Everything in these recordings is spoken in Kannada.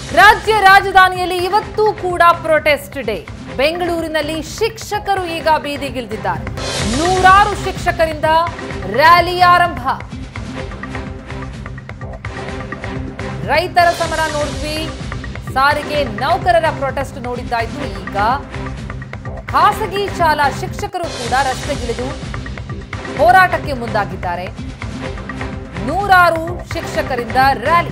ರಾಜ್ಯ ರಾಜಧಾನಿಯಲ್ಲಿ ಇವತ್ತೂ ಕೂಡ ಪ್ರೊಟೆಸ್ಟ್ ಡೇ ಬೆಂಗಳೂರಿನಲ್ಲಿ ಶಿಕ್ಷಕರು ಈಗ ಬೀದಿಗಿಳಿದಿದ್ದಾರೆ ನೂರಾರು ಶಿಕ್ಷಕರಿಂದ ರ್ಯಾಲಿ ಆರಂಭ ರೈತರ ಸಮರ ನೋಡಿದ್ವಿ ಸಾರಿಗೆ ನೌಕರರ ಪ್ರೊಟೆಸ್ಟ್ ನೋಡಿದ್ದಾಯ್ತು ಈಗ ಖಾಸಗಿ ಶಾಲಾ ಶಿಕ್ಷಕರು ಕೂಡ ರಸ್ತೆಗಿಳಿದು ಹೋರಾಟಕ್ಕೆ ಮುಂದಾಗಿದ್ದಾರೆ ನೂರಾರು ಶಿಕ್ಷಕರಿಂದ ರ್ಯಾಲಿ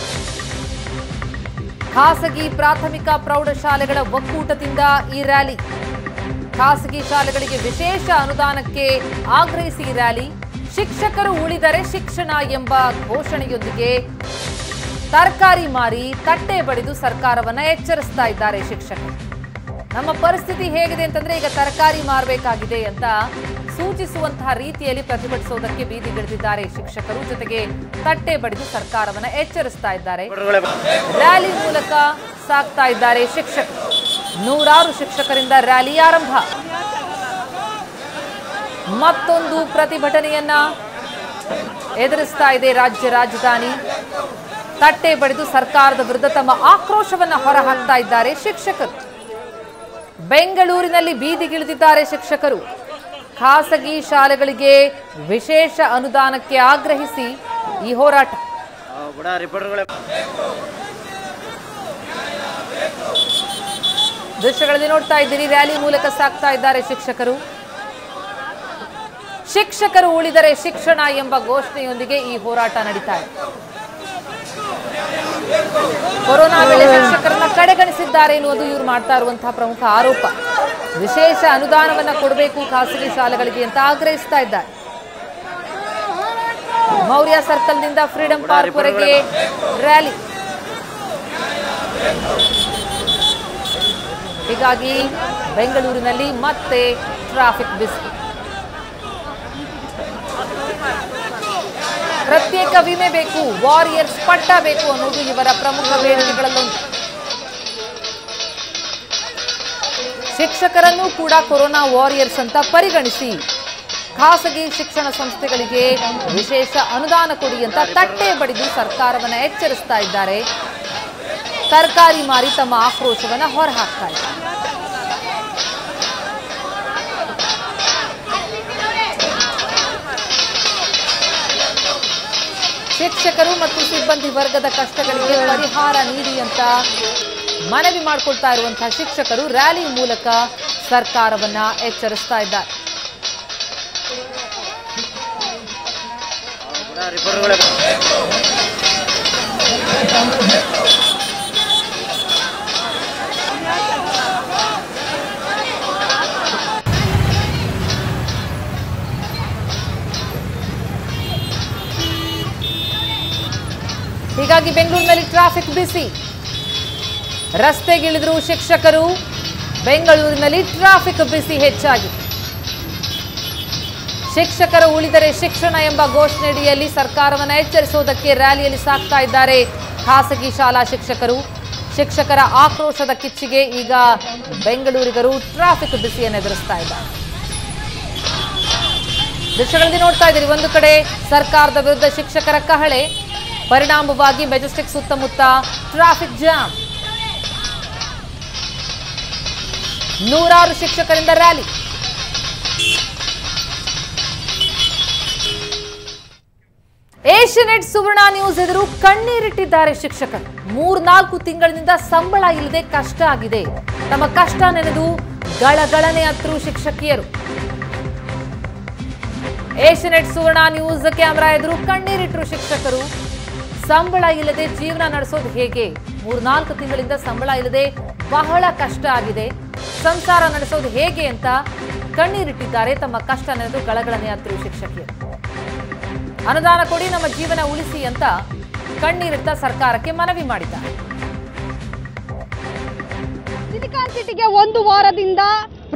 ಖಾಸಗಿ ಪ್ರಾಥಮಿಕ ಪ್ರೌಢಶಾಲೆಗಳ ಒಕ್ಕೂಟದಿಂದ ಈ ರ್ಯಾಲಿ ಖಾಸಗಿ ಶಾಲೆಗಳಿಗೆ ವಿಶೇಷ ಅನುದಾನಕ್ಕೆ ಆಗ್ರಹಿಸಿ ಈ ರ್ಯಾಲಿ ಶಿಕ್ಷಕರು ಉಳಿದರೆ ಶಿಕ್ಷಣ ಎಂಬ ಘೋಷಣೆಯೊಂದಿಗೆ ತರಕಾರಿ ಮಾರಿ ತಟ್ಟೆ ಬಡಿದು ಸರ್ಕಾರವನ್ನ ಎಚ್ಚರಿಸ್ತಾ ಇದ್ದಾರೆ ಶಿಕ್ಷಕರು ನಮ್ಮ ಪರಿಸ್ಥಿತಿ ಹೇಗಿದೆ ಅಂತಂದ್ರೆ ಈಗ ತರಕಾರಿ ಮಾರಬೇಕಾಗಿದೆ ಅಂತ ಸೂಚಿಸುವಂತಹ ರೀತಿಯಲ್ಲಿ ಪ್ರತಿಭಟಿಸುವುದಕ್ಕೆ ಬೀದಿಗಿಳಿದಿದ್ದಾರೆ ಶಿಕ್ಷಕರು ಜೊತೆಗೆ ತಟ್ಟೆ ಬಡಿದು ಸರ್ಕಾರವನ್ನ ಎಚ್ಚರಿಸ್ತಾ ಇದ್ದಾರೆ ರ್ಯಾಲಿ ಮೂಲಕ ಸಾಕ್ತಾ ಇದ್ದಾರೆ ಶಿಕ್ಷಕರು ನೂರಾರು ಶಿಕ್ಷಕರಿಂದ ರ್ಯಾಲಿ ಆರಂಭ ಮತ್ತೊಂದು ಪ್ರತಿಭಟನೆಯನ್ನ ಎದುರಿಸ್ತಾ ಇದೆ ರಾಜ್ಯ ರಾಜಧಾನಿ ತಟ್ಟೆ ಬಡಿದು ಸರ್ಕಾರದ ವಿರುದ್ಧ ತಮ್ಮ ಆಕ್ರೋಶವನ್ನ ಹೊರಹಾಕ್ತಾ ಇದ್ದಾರೆ ಶಿಕ್ಷಕರು ಬೆಂಗಳೂರಿನಲ್ಲಿ ಬೀದಿಗಿಳಿದಿದ್ದಾರೆ ಶಿಕ್ಷಕರು ಖಾಸಗಿ ಶಾಲೆಗಳಿಗೆ ವಿಶೇಷ ಅನುದಾನಕ್ಕೆ ಆಗ್ರಹಿಸಿ ಈ ಹೋರಾಟ ಬುಡ ರಿಪೋರ್ಟರ್ಗಳೇ ದೃಶ್ಯಗಳಲ್ಲಿ ನೋಡ್ತಾ ಇದ್ದೀರಿ ರ್ಯಾಲಿ ಮೂಲಕ ಸಾಕ್ತಾ ಇದ್ದಾರೆ ಶಿಕ್ಷಕರು ಶಿಕ್ಷಕರು ಉಳಿದರೆ ಶಿಕ್ಷಣ ಎಂಬ ಘೋಷಣೆಯೊಂದಿಗೆ ಈ ಹೋರಾಟ ನಡೀತಾ ಇದೆ ಕೊರೋನಾ ವೇಳೆ ಶಿಕ್ಷಕರನ್ನ ಕಡೆಗಣಿಸಿದ್ದಾರೆ ಎನ್ನುವುದು ಇವರು ಮಾಡ್ತಾ ಇರುವಂತಹ ಪ್ರಮುಖ ಆರೋಪ ವಿಶೇಷ ಅನುದಾನವನ್ನ ಕೊಡಬೇಕು ಖಾಸಗಿ ಶಾಲೆಗಳಿಗೆ ಅಂತ ಆಗ್ರಹಿಸ್ತಾ ಇದ್ದಾರೆ ಮೌರ್ಯ ಸರ್ಕಲ್ನಿಂದ ಫ್ರೀಡಂ ಪಾರ್ಕ್ ವರೆಗೆ ರ್ಯಾಲಿ ಹೀಗಾಗಿ ಬೆಂಗಳೂರಿನಲ್ಲಿ ಮತ್ತೆ ಟ್ರಾಫಿಕ್ ಬಿಸಿ ಪ್ರತ್ಯೇಕ ವಿಮೆ ಬೇಕು ವಾರಿಯರ್ಸ್ ಪಟ್ಟ ಬೇಕು ಅನ್ನೋದು ಇವರ ಪ್ರಮುಖ ಬೇಡಿಕೆಗಳಲ್ಲೊಂದು ಶಿಕ್ಷಕರನ್ನು ಕೂಡ ಕೊರೋನಾ ವಾರಿಯರ್ಸ್ ಅಂತ ಪರಿಗಣಿಸಿ ಖಾಸಗಿ ಶಿಕ್ಷಣ ಸಂಸ್ಥೆಗಳಿಗೆ ವಿಶೇಷ ಅನುದಾನ ಕೊಡಿ ಅಂತ ತಟ್ಟೆ ಬಡಿದು ಸರ್ಕಾರವನ್ನ ಎಚ್ಚರಿಸ್ತಾ ಇದ್ದಾರೆ ತರಕಾರಿ ಮಾರಿ ತಮ್ಮ ಆಕ್ರೋಶವನ್ನ ಹೊರಹಾಕ್ತಾ ಇದ್ದಾರೆ ಶಿಕ್ಷಕರು ಮತ್ತು ಸಿಬ್ಬಂದಿ ವರ್ಗದ ಕಷ್ಟಗಳಿಗೆ ಪರಿಹಾರ ನೀಡಿ ಅಂತ ಮನವಿ ಮಾಡಿಕೊಳ್ತಾ ಇರುವಂತಹ ಶಿಕ್ಷಕರು ರ್ಯಾಲಿ ಮೂಲಕ ಸರ್ಕಾರವನ್ನ ಎಚ್ಚರಿಸ್ತಾ ಇದ್ದಾರೆ ಬುಡ ರಿಪೋರ್ಟರ್ಗಳೇ ಹೀಗಾಗಿ ಬೆಂಗಳೂರಿನಲ್ಲಿ ಟ್ರಾಫಿಕ್ ಬಿಸಿ ರಸ್ತೆಗಿಳಿದ್ರು ಶಿಕ್ಷಕರು ಬೆಂಗಳೂರಿನಲ್ಲಿ ಟ್ರಾಫಿಕ್ ಬಿಸಿ ಹೆಚ್ಚಾಗಿ ಶಿಕ್ಷಕರು ಉಳಿದರೆ ಶಿಕ್ಷಣ ಎಂಬ ಘೋಷಣೆಯಡಿಯಲ್ಲಿ ಸರ್ಕಾರವನ್ನು ಎಚ್ಚರಿಸುವುದಕ್ಕೆ ರ್ಯಾಲಿಯಲ್ಲಿ ಸಾಕ್ತಾ ಇದ್ದಾರೆ ಖಾಸಗಿ ಶಾಲಾ ಶಿಕ್ಷಕರು ಶಿಕ್ಷಕರ ಆಕ್ರೋಶದ ಕಿಚ್ಚಿಗೆ ಈಗ ಬೆಂಗಳೂರಿಗರು ಟ್ರಾಫಿಕ್ ಬಿಸಿಯನ್ನು ಎದುರಿಸ್ತಾ ಇದ್ದಾರೆ ದೃಶ್ಯಗಳಲ್ಲಿ ನೋಡ್ತಾ ಇದ್ದೀರಿ ಒಂದು ಕಡೆ ಸರ್ಕಾರದ ವಿರುದ್ಧ ಶಿಕ್ಷಕರ ಕಹಳೆ ಪರಿಣಾಮವಾಗಿ ಮೆಜೆಸ್ಟಿಕ್ ಸುತ್ತಮುತ್ತ ಟ್ರಾಫಿಕ್ ಜಾಮ್ ನೂರಾರು ಶಿಕ್ಷಕರಿಂದ ರ್ಯಾಲಿ ಏಷ್ಯನೆಟ್ ಸುವರ್ಣ ನ್ಯೂಸ್ ಎದುರು ಕಣ್ಣೀರಿಟ್ಟಿದ್ದಾರೆ ಶಿಕ್ಷಕರು ಮೂರ್ನಾಲ್ಕು ತಿಂಗಳಿನಿಂದ ಸಂಬಳ ಇಲ್ಲದೆ ಕಷ್ಟ ಆಗಿದೆ ತಮ್ಮ ಕಷ್ಟ ನೆನೆದು ಗಳಗಳನೆ ಹತ್ರು ಶಿಕ್ಷಕಿಯರು ಏಷ್ಯನೆಟ್ ಸುವರ್ಣ ನ್ಯೂಸ್ ಕ್ಯಾಮೆರಾ ಎದುರು ಕಣ್ಣೀರಿಟ್ರು ಶಿಕ್ಷಕರು ಸಂಬಳ ಇಲ್ಲದೆ ಜೀವನ ನಡೆಸೋದು ಹೇಗೆ ಮೂರ್ನಾಲ್ಕು ತಿಂಗಳಿಂದ ಸಂಬಳ ಇಲ್ಲದೆ ಬಹಳ ಕಷ್ಟ ಆಗಿದೆ ಸಂಸಾರ ನಡೆಸೋದು ಹೇಗೆ ಅಂತ ಕಣ್ಣೀರಿಟ್ಟಿದ್ದಾರೆ ತಮ್ಮ ಕಷ್ಟ ನೆನೆದು ಗಳಗಳನೆ ಹತ್ರು ಶಿಕ್ಷಕಿಯರು ಅನುದಾನ ಕೊಡಿ ನಮ್ಮ ಜೀವನ ಉಳಿಸಿ ಅಂತ ಕಣ್ಣೀರಿಟ್ಟ ಸರ್ಕಾರಕ್ಕೆ ಮನವಿ ಮಾಡಿದ್ದಾರೆ ಸಿಲಿಕಾನ್ ಸಿಟಿಗೆ ಒಂದು ವಾರದಿಂದ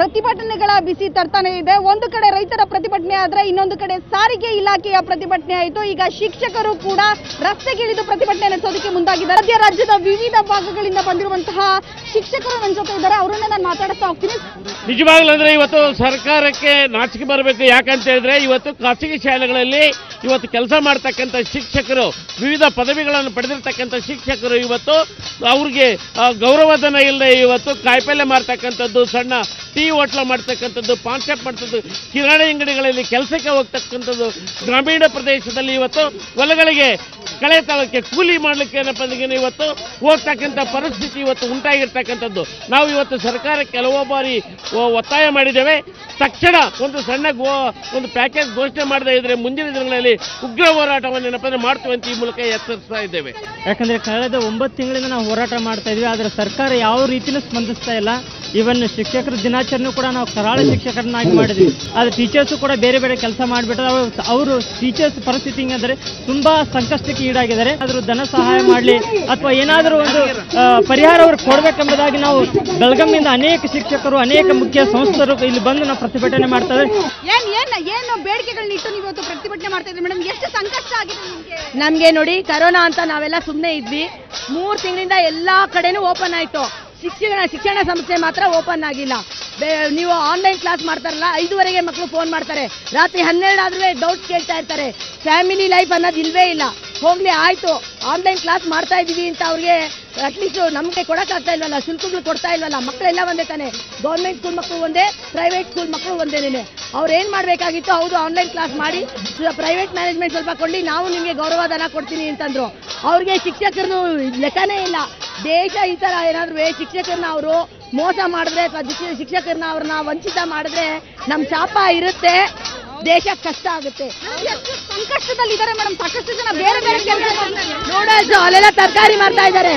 ಪ್ರತಿಭಟನೆಗಳ ಬಿಸಿ ತರ್ತಾನೆ ಇದೆ ಒಂದು ಕಡೆ ರೈತರ ಪ್ರತಿಭಟನೆ ಆದ್ರೆ ಇನ್ನೊಂದು ಕಡೆ ಸಾರಿಗೆ ಇಲಾಖೆಯ ಪ್ರತಿಭಟನೆ ಆಯಿತು ಈಗ ಶಿಕ್ಷಕರು ಕೂಡ ರಸ್ತೆಗಿಳಿದು ಪ್ರತಿಭಟನೆ ನಡೆಸೋದಕ್ಕೆ ಮುಂದಾಗಿದ್ದಾರೆ ಸದ್ಯ ರಾಜ್ಯದ ವಿವಿಧ ಭಾಗಗಳಿಂದ ಬಂದಿರುವಂತಹ ಶಿಕ್ಷಕರು ನನ್ನ ಜೊತೆ ಇದ್ದಾರೆ ಅವರನ್ನ ನಾನು ಮಾತಾಡ್ತಾ ಹೋಗ್ತೀನಿ ನಿಜವಾಗ್ಲೂ ಅಂದ್ರೆ ಇವತ್ತು ಸರ್ಕಾರಕ್ಕೆ ನಾಚಿಕೆ ಬರಬೇಕು ಯಾಕಂತ ಹೇಳಿದ್ರೆ ಇವತ್ತು ಖಾಸಗಿ ಶಾಲೆಗಳಲ್ಲಿ ಇವತ್ತು ಕೆಲಸ ಮಾಡ್ತಕ್ಕಂಥ ಶಿಕ್ಷಕರು ವಿವಿಧ ಪದವಿಗಳನ್ನು ಪಡೆದಿರ್ತಕ್ಕಂಥ ಶಿಕ್ಷಕರು ಇವತ್ತು ಅವ್ರಿಗೆ ಆ, ಗೌರವಧನ ಇಲ್ಲದೆ ಇವತ್ತು ಕಾಯಿಪಲ್ಯ ಮಾಡ್ತಕ್ಕಂಥದ್ದು ಸಣ್ಣ ಟೀ ಹೋಟ್ಲ ಮಾಡ್ತಕ್ಕಂಥದ್ದು ಪಾನ್ ಶಾಪ್ ಮಾಡ್ತದ್ದು ಕಿರಾಣಿ ಅಂಗಡಿಗಳಲ್ಲಿ ಕೆಲಸಕ್ಕೆ ಹೋಗ್ತಕ್ಕಂಥದ್ದು ಗ್ರಾಮೀಣ ಪ್ರದೇಶದಲ್ಲಿ ಇವತ್ತು ಹೊಲಗಳಿಗೆ ಕಳೆ ತಳಕ್ಕೆ ಕೂಲಿ ಮಾಡಲಿಕ್ಕೆ ಏನಪ್ಪ ಅಂದ್ರೆ ಇವತ್ತು ಹೋಗ್ತಕ್ಕಂಥ ಪರಿಸ್ಥಿತಿ ಇವತ್ತು ಉಂಟಾಗಿರ್ತಕ್ಕಂಥದ್ದು ನಾವು ಇವತ್ತು ಸರ್ಕಾರ ಕೆಲವು ಬಾರಿ ಒ- ಒತ್ತಾಯ ಮಾಡಿದ್ದೇವೆ ತಕ್ಷಣ ಒಂದು ಸಣ್ಣ ಗೋ ಒಂದು ಪ್ಯಾಕೇಜ್ ಘೋಷಣೆ ಮಾಡದೇ ಇದ್ರೆ ಮುಂದಿನ ದಿನಗಳಲ್ಲಿ ಉಗ್ರ ಹೋರಾಟವನ್ನು ಏನಪ್ಪ ಅಂದ್ರೆ ಮಾಡ್ತೀವಿ ಅಂತ ಈ ಮೂಲಕ ಎಚ್ಚರಿಸ್ತಾ ಇದ್ದೇವೆ ಯಾಕಂದ್ರೆ ಕಳೆದ ಒಂಬತ್ತು ತಿಂಗಳಿಂದ ನಾವು ಹೋರಾಟ ಮಾಡ್ತಾ ಇದ್ವಿ ಆದರೆ ಸರ್ಕಾರ ಯಾವ ರೀತಿನೂ ಸ್ಪಂದಿಸ್ತಾ ಇಲ್ಲ ಇವನ್ ಶಿಕ್ಷಕರ ದಿನಾಚರಣೆ ಕೂಡ ನಾವು ಕರಾಳ ಶಿಕ್ಷಕರನ್ನಾಗಿ ಮಾಡಿದ್ವಿ ಆದರೆ ಟೀಚರ್ಸು ಕೂಡ ಬೇರೆ ಬೇರೆ ಕೆಲಸ ಮಾಡಿಬಿಟ್ಟು ಅವರು ಅವರು ಟೀಚರ್ಸ್ ಪರಿಸ್ಥಿತಿ ಹಿಂಗಂದ್ರೆ ತುಂಬಾ ಸಂಕಷ್ಟಕ್ಕೆ ಈಡಾಗಿದ್ದಾರೆ ಆದರೂ ಧನ ಸಹಾಯ ಮಾಡಲಿ ಅಥವಾ ಏನಾದರೂ ಒಂದು ಆ, ಪರಿಹಾರ ಅವ್ರು ಕೊಡಬೇಕೆಂಬುದಾಗಿ ನಾವು ಬೆಳಗಾವಿಯಿಂದ ಅನೇಕ ಶಿಕ್ಷಕರು ಅನೇಕ ಮುಖ್ಯ ಸಂಸ್ಥರು ಇಲ್ಲಿ ಬಂದು ನಾವು ಪ್ರತಿಭಟನೆ ಮಾಡ್ತಾ ಇದ್ದೀವಿ ಏನ್ ಏನ್ ಏನು ಬೇಡಿಕೆಗಳನ್ನ ಇಟ್ಟು ನೀವು ಇವತ್ತು ಪ್ರತಿಭಟನೆ ಮಾಡ್ತಾ ಇದ್ರಿ ಮೇಡಮ್ ಎಷ್ಟು ಸಂಕಷ್ಟ ಆಗಿದೆ ನಿಮ್ಗೆ ನಮಗೆ ನೋಡಿ ಕರೋನಾ ಅಂತ ನಾವೆಲ್ಲ ಸುಮ್ಮನೆ ಇದ್ವಿ ಮೂರು ತಿಂಗಳಿಂದ ಎಲ್ಲ ಕಡೆನೂ ಓಪನ್ ಆಯಿತು ಶಿಕ್ಷಣ ಶಿಕ್ಷಣ ಸಂಸ್ಥೆ ಮಾತ್ರ ಓಪನ್ ಆಗಿಲ್ಲ ಬೇ- ನೀವು ಆನ್ಲೈನ್ ಕ್ಲಾಸ್ ಮಾಡ್ತಾರಲ್ಲ ಐದುವರೆಗೆ ಮಕ್ಕಳು ಫೋನ್ ಮಾಡ್ತಾರೆ ರಾತ್ರಿ ಹನ್ನೆರಡು ಆದ್ರೂ ಡೌಟ್ಸ್ ಕೇಳ್ತಾ ಇರ್ತಾರೆ ಫ್ಯಾಮಿಲಿ ಲೈಫ್ ಅನ್ನೋದು ಇಲ್ವೇ ಇಲ್ಲ ಹೋಗ್ಲಿ ಆಯ್ತು ಆನ್ಲೈನ್ ಕ್ಲಾಸ್ ಮಾಡ್ತಾ ಇದೀವಿ ಅಂತ ಅವ್ರಿಗೆ ಅಟ್ಲೀಸ್ಟ್ ನಮಗೆ ಕೊಡಕ್ಕಾಗ್ತಾ ಇಲ್ವಲ್ಲ ಶುಲ್ಕಗಳು ಕೊಡ್ತಾ ಇಲ್ವಲ್ಲ ಮಕ್ಕಳೆಲ್ಲ ಒಂದೇ ತಾನೆ ಗೌರ್ಮೆಂಟ್ ಸ್ಕೂಲ್ ಮಕ್ಕಳು ಒಂದೇ ಪ್ರೈವೇಟ್ ಸ್ಕೂಲ್ ಮಕ್ಕಳು ಒಂದೇನೆ ಅವ್ರು ಏನು ಮಾಡಬೇಕಾಗಿತ್ತು ಹೌದು ಆನ್ಲೈನ್ ಕ್ಲಾಸ್ ಮಾಡಿ ಪ್ರೈವೇಟ್ ಮ್ಯಾನೇಜ್ಮೆಂಟ್ ಸ್ವಲ್ಪ ಕೊಡಲಿ ನಾವು ನಿಮಗೆ ಗೌರವಧನ ಕೊಡ್ತೀನಿ ಅಂತಂದ್ರು ಅವ್ರಿಗೆ ಶಿಕ್ಷಕರನ್ನು ಲೆಕ್ಕನೇ ಇಲ್ಲ ದೇಶ ಈ ಥರ ಏನಾದ್ರು ಶಿಕ್ಷಕರನ್ನ ಅವರು ಮೋಸ ಮಾಡಿದ್ರೆ ಅಥವಾ ಶಿಕ್ಷಕರನ್ನ ಅವ್ರನ್ನ ವಂಚಿತ ಮಾಡಿದ್ರೆ ನಮ್ಮ ಶಾಪ ಇರುತ್ತೆ ದೇಶ ಕಷ್ಟ ಆಗುತ್ತೆ ಎಷ್ಟು ಸಂಕಷ್ಟದಲ್ಲಿ ಇದ್ದಾರೆ ಮೇಡಮ್ ಸಾಕಷ್ಟು ಜನ ಬೇರೆ ಬೇರೆ ಕೆಲಸ ನೋಡಲ್ಸು ಅಲ್ಲೆಲ್ಲ ತರಕಾರಿ ಮಾಡ್ತಾ ಇದ್ದಾರೆ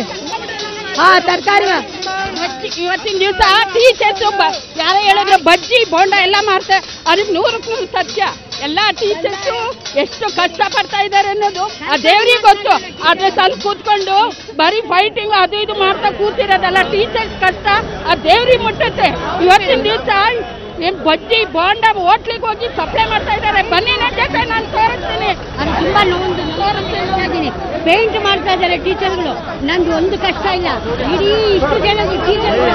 ಹಾ ತರಕಾರಿ ಇವತ್ತಿನ ದಿವಸ ಟೀಚರ್ಸ್ ಯಾರೋ ಹೇಳಿದ್ರು ಬಜ್ಜಿ ಬೋಂಡ ಎಲ್ಲ ಮಾಡ್ತಾರೆ ಅದಕ್ಕೆ ನೂರಕ್ಕೆ ನೂರು ಸತ್ಯ ಎಲ್ಲ ಟೀಚರ್ಸು ಎಷ್ಟು ಕಷ್ಟ ಪಡ್ತಾ ಇದ್ದಾರೆ ಅನ್ನೋದು ಆ ದೇವ್ರಿಗೆ ಗೊತ್ತು ಆದ್ರೆ ತಂದು ಕೂತ್ಕೊಂಡು ಬರೀ ಫೈಟಿಂಗ್ ಅದು ಇದು ಮಾಡ್ತಾ ಕೂತಿರೋದಲ್ಲ ಟೀಚರ್ಸ್ ಕಷ್ಟ ಆ ದೇವ್ರಿಗೆ ಮುಟ್ಟುತ್ತೆ ಇವತ್ತಿನ ದಿವಸ ಏನ್ ಬಜ್ಜಿ ಬೋಂಡ ಹೋಟ್ಲಿಗೆ ಹೋಗಿ ಸಪ್ಲೈ ಮಾಡ್ತಾ ಇದ್ದಾರೆ ಬನ್ನಿ ನನ್ನ ಜೊತೆ ನಾನು ತೋರಿಸ್ತೀನಿ ಅದು ತುಂಬಾ ನೋವು ತೋರಿಸ್ತೀನಿ ಪೇಂಟ್ ಮಾಡ್ತಾ ಇದ್ದಾರೆ ಟೀಚರ್ಗಳು ನಂದು ಒಂದು ಕಷ್ಟ ಇಲ್ಲ ಇಡೀ ಇಷ್ಟು ಜನ ಟೀಚರ್ಗಳು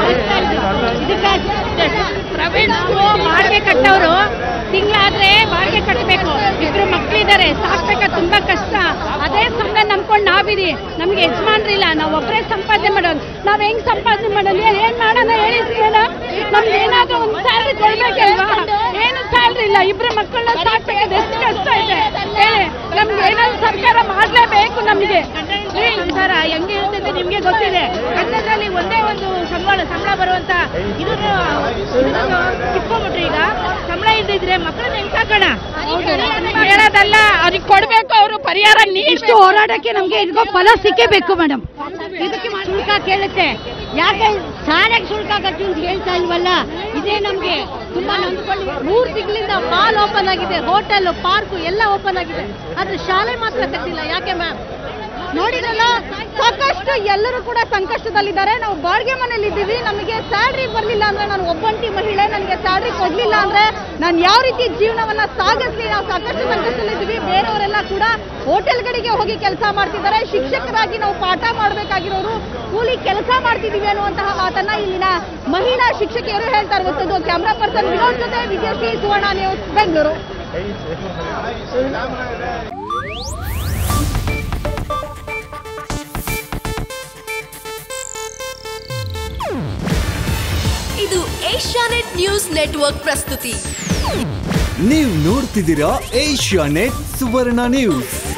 ಇದಕ್ಕೆ ಪ್ರವೀಣ್ ಬಾಡಿಗೆ ಕಟ್ಟೋರು ತಿಂಗಳಾದ್ರೆ ಬಾಡಿಗೆ ಕಟ್ಟಬೇಕು ಇಬ್ರು ಮಕ್ಕಳಿದ್ದಾರೆ ಸಾಕ್ಬೇಕ ತುಂಬಾ ಕಷ್ಟ ಅದೇ ಸಂಬಳ ನಂಬ್ಕೊಂಡು ನಾವಿದಿ ನಮ್ಗೆ ಯಜಮಾನ್ರಿಲ್ಲ ನಾವು ಒಬ್ಬರೇ ಸಂಪಾದನೆ ಮಾಡೋದು ನಾವ್ ಹೆಂಗ್ ಸಂಪಾದನೆ ಮಾಡೋದು ಏನ್ ಏನ್ ಮಾಡೋಣ ಹೇಳಿ ಮೇಡಮ್ ನಮ್ಗೆ ಏನಾದ್ರೂ ಒಂದು ಸ್ಯಾಲ್ರಿ ಕೊಡ್ಬೇಕಲ್ವಾ ಏನು ಸ್ಯಾಲ್ರಿ ಇಲ್ಲ ಇಬ್ರು ಮಕ್ಕಳನ್ನ ಸಾಕ್ಬೇಕಾದ್ರೆ ಎಷ್ಟು ಕಷ್ಟ ಇದೆ ಹೇಳಿ ನಮ್ಗೆ ಏನಾದ್ರು ಸರ್ಕಾರ ಮಾಡ್ಲೇಬೇಕು ನಮ್ಗೆ ಸರ್ ಹೆಂಗೆ ಇರ್ತದೆ ನಿಮ್ಗೆ ಗೊತ್ತಿದೆ ಕನ್ನಡದಲ್ಲಿ ಒಂದೇ ಒಂದು ಸಂಬಳ ಸಂಬಳ ಬರುವಂತ ಇದನ್ನು ಕಿತ್ಕೊಂಡ್ಬಿಟ್ರಿ ಈಗ ಸಂಬಳ ಇಲ್ದಿದ್ರೆ ಮಕ್ಕಳನ್ನ ಹೆಂಗ್ ಸಾಕೋಣ ಹೇಳೋದಲ್ಲ ಅದಕ್ಕೆ ಕೊಡ್ಬೇಕು ಅವರು ಪರಿಹಾರ ಇಷ್ಟು ಹೋರಾಟಕ್ಕೆ ನಮ್ಗೆ ಇದಕ್ಕೂ ಫಲ ಸಿಕ್ಕೇಬೇಕು ಮೇಡಮ್ ಇದಕ್ಕೆ ಶುಲ್ಕ ಕೇಳುತ್ತೆ ಯಾಕೆ ಶಾಲೆಗೆ ಶುಲ್ಕ ಕಟ್ಟಿ ಅಂತ ಹೇಳ್ತಾ ಇಲ್ವಲ್ಲ ಇದೇ ನಮ್ಗೆ ತುಂಬಾ ನೊಂದ್ಕೊಂಡು ಮೂರು ತಿಂಗಳಿಂದ ಮಾಲ್ ಓಪನ್ ಆಗಿದೆ ಹೋಟೆಲ್ ಪಾರ್ಕ್ ಎಲ್ಲ ಓಪನ್ ಆಗಿದೆ ಆದ್ರೆ ಶಾಲೆ ಮಾತ್ರ ಕಟ್ಟಿಲ್ಲ ಯಾಕೆ ಮ್ಯಾಮ್ ನೋಡಿರಲ್ಲ ಸಾಕಷ್ಟು ಎಲ್ಲರೂ ಕೂಡ ಸಂಕಷ್ಟದಲ್ಲಿದ್ದಾರೆ ನಾವು ಬಾಡಿಗೆ ಮನೇಲಿ ಇದ್ದೀವಿ ನಮಗೆ ಸ್ಯಾಲ್ರಿ ಬರಲಿಲ್ಲ ಅಂದ್ರೆ ನಾನು ಒಬ್ಬಂಟಿ ಮಹಿಳೆ ನನಗೆ ಸ್ಯಾಲ್ರಿ ಕೊಡ್ಲಿಲ್ಲ ಅಂದ್ರೆ ನಾನು ಯಾವ ರೀತಿ ಜೀವನವನ್ನ ಸಾಗಿಸ್ಲಿ ನಾವು ಸಾಕಷ್ಟು ಸಂಕಷ್ಟದಲ್ಲಿದ್ದೀವಿ ಬೇರೆಯವರೆಲ್ಲ ಕೂಡ ಹೋಟೆಲ್ಗಳಿಗೆ ಹೋಗಿ ಕೆಲಸ ಮಾಡ್ತಿದ್ದಾರೆ ಶಿಕ್ಷಕರಾಗಿ ನಾವು ಪಾಠ ಮಾಡಬೇಕಾಗಿರೋರು ಕೂಲಿ ಕೆಲಸ ಮಾಡ್ತಿದ್ದೀವಿ ಅನ್ನುವಂತಹ ಮಾತನ್ನ ಇಲ್ಲಿನ ಮಹಿಳಾ ಶಿಕ್ಷಕಿಯರು ಹೇಳ್ತಾ ಇರುವಂಥದ್ದು ಕ್ಯಾಮ್ರಾ ಪರ್ಸನ್ ವಿನೋದ್ ಜೊತೆ ವಿಜಯಶ್ರೀ ಸುವರ್ಣ ನ್ಯೂಸ್ ಬೆಂಗಳೂರು ಇದು ಏಷ್ಯಾನೆಟ್ ನ್ಯೂಸ್ ನೆಟ್ವರ್ಕ್ ಪ್ರಸ್ತುತಿ ನೀವು ನೋಡ್ತಿದ್ದೀರಾ ಏಷ್ಯಾ ನೆಟ್ ಸುವರ್ಣ ನ್ಯೂಸ್